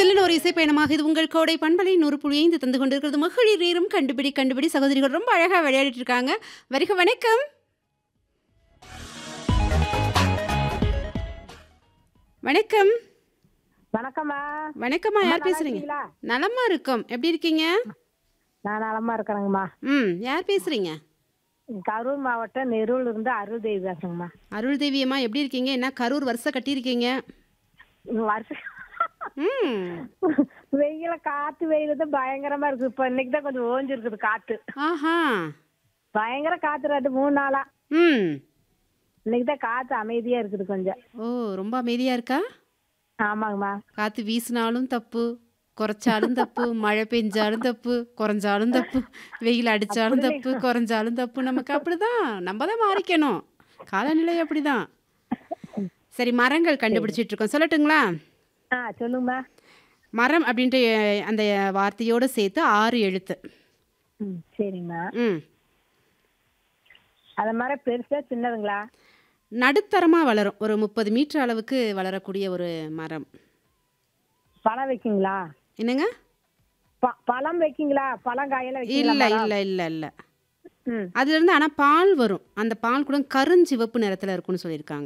சில்லுன்னு ஒரு இசை பயணமாக இது உங்கள் கோடை பண்பலை நூறு புள்ளி ஐந்து தந்து கொண்டிருக்கிறது மகளிர் நேரம் கண்டுபிடி கண்டுபிடி சகோதரிகள் ரொம்ப அழகா விளையாடிட்டு இருக்காங்க வருக வணக்கம் வணக்கம் வணக்கம்மா வணக்கம்மா அம்மா, யார் நல்லா பேசுறீங்க இருக்கீங்களா? நலமா இருக்கோம் எப்படி இருக்கீங்க நான் நலமா இருக்கிறேங்கம்மா ம் யார் பேசுறீங்க கரூர் மாவட்டம் நெரூர்ல இருந்து அருள் தேவி பேசுறேங்கம்மா அருள் தேவியம்மா எப்படி இருக்கீங்க என்ன கரூர் வருஷம் கட்டியிருக்கீங்க வருஷம் ம் வெயில காத்து வெயில் தான் பயங்கரமா இருக்கு இப்ப இன்னைக்கு தான் கொஞ்சம் ஓஞ்சு இருக்குது காத்து ஆஹா பயங்கர காத்து ரெண்டு மூணு நாளா ம் இன்னைக்கு தான் காத்து அமைதியா இருக்குது கொஞ்சம் ஓ ரொம்ப அமைதியா இருக்கா ஆமாங்கம்மா காத்து வீசினாலும் தப்பு குறைச்சாலும் தப்பு மழை பெஞ்சாலும் தப்பு குறைஞ்சாலும் தப்பு வெயில் அடிச்சாலும் தப்பு குறைஞ்சாலும் தப்பு நமக்கு அப்படிதான் நம்ம தான் மாறிக்கணும் காலநிலை அப்படிதான் சரி மரங்கள் கண்டுபிடிச்சிட்டு இருக்கோம் சொல்லட்டுங்களா ஆ சொல்லுங்கம்மா மரம் அப்படின்ட்டு அஹ், அந்த வார்த்தையோடு சேர்த்து ஆறு எழுத்து ம் சரிங்கம்மா ம் அது மாதிரி பெருசா சின்னதுங்களா நடுத்தரமாக வளரும் ஒரு முப்பது மீட்டர் அளவுக்கு வளரக்கூடிய ஒரு மரம் பழம் வைக்கீங்களா என்னங்க ப- பழம் வைக்கீங்களா பழம் காயெல்லாம் வைக்கீங்களா இல்லை மரம்? இல்லை இல்லை இல்லை ம் அதுலேருந்து ஆனால் பால் வரும் அந்த பால் கூட கருஞ்சிவப்பு நிறத்தில் இருக்கும்னு சொல்லியிருக்காங்க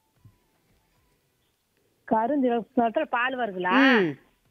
கருஞ்சிவப்பு நிறத்துல பால் வருதுங்களா ம்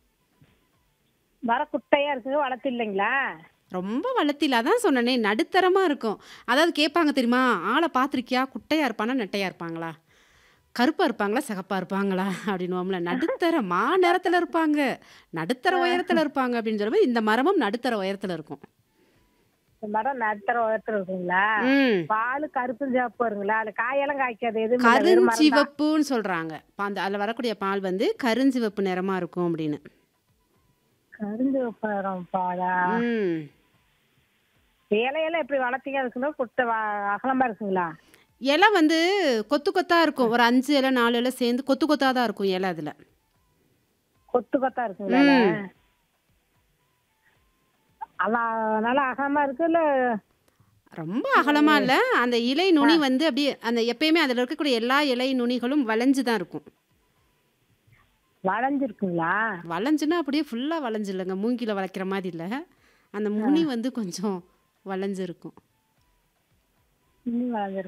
வர குட்டையா இருக்குங்க வளர்த்து இல்லைங்களா ரொம்ப வளர்த்தில அதான் சொன்னனே நடுத்தரமாக இருக்கும் அதாவது கேட்பாங்க தெரியுமா ஆளை பார்த்துருக்கியா குட்டையாக இருப்பானா நெட்டையாக இருப்பாங்களா கருப்பாக இருப்பாங்களா சிகப்பாக இருப்பாங்களா அப்படின்னுவோம்ல நடுத்தர மா நேரத்தில் இருப்பாங்க நடுத்தர உயரத்தில் இருப்பாங்க அப்படின்னு சொல்லும்போது இந்த மரமும் நடுத்தர உயரத்தில் இருக்கும் இந்த மரம் நடுத்தர உயரத்துல இருக்குங்களா ம் பால் கருப்பு சிவப்பு வருங்களா அது காயெல்லாம் காய்க்காது எதுவும் இல்ல, வெறும் மரம் தான். கருஞ்சிவப்புன்னு சொல்கிறாங்க அந்த அதில் வரக்கூடிய பால் வந்து கருஞ்சிவப்பு நிறமாக இருக்கும் அப்படின்னு கருஞ்சிவப்பு நிறம் பாலா ம் இலையெல்லாம் எப்படி வளர்த்தீங்க இருக்குன்னா குட்டை வ- அகலமா இருக்குங்களா இலை வந்து கொத்து கொத்தா இருக்கும் ஒரு அஞ்சு இலை நாலு இலை சேர்ந்து கொத்து கொத்தா தான் இருக்கும் இலை அதில் கொத்து கொத்தா இருக்குங்களா ம். அல்ல நல்லா அகலமா இருக்கு இல்ல ரொம்ப அகலமா இல்ல அந்த இலை நுனி வந்து அப்படியே அந்த எப்பயுமே அதில் இருக்கக்கூடிய எல்லா இலை நுனிகளும் வளைஞ்சு தான் இருக்கும் வளைஞ்சிருக்குங்களா வளைஞ்சுன்னா அப்படியே ஃபுல்லாக வளைஞ்சு இல்லைங்க மூங்கில வளைக்கிற மாதிரி இல்லை அந்த முனி வந்து கொஞ்சம் வளைஞ்சு இருக்கும் இன்னும் வளைஞ்சிருக்கு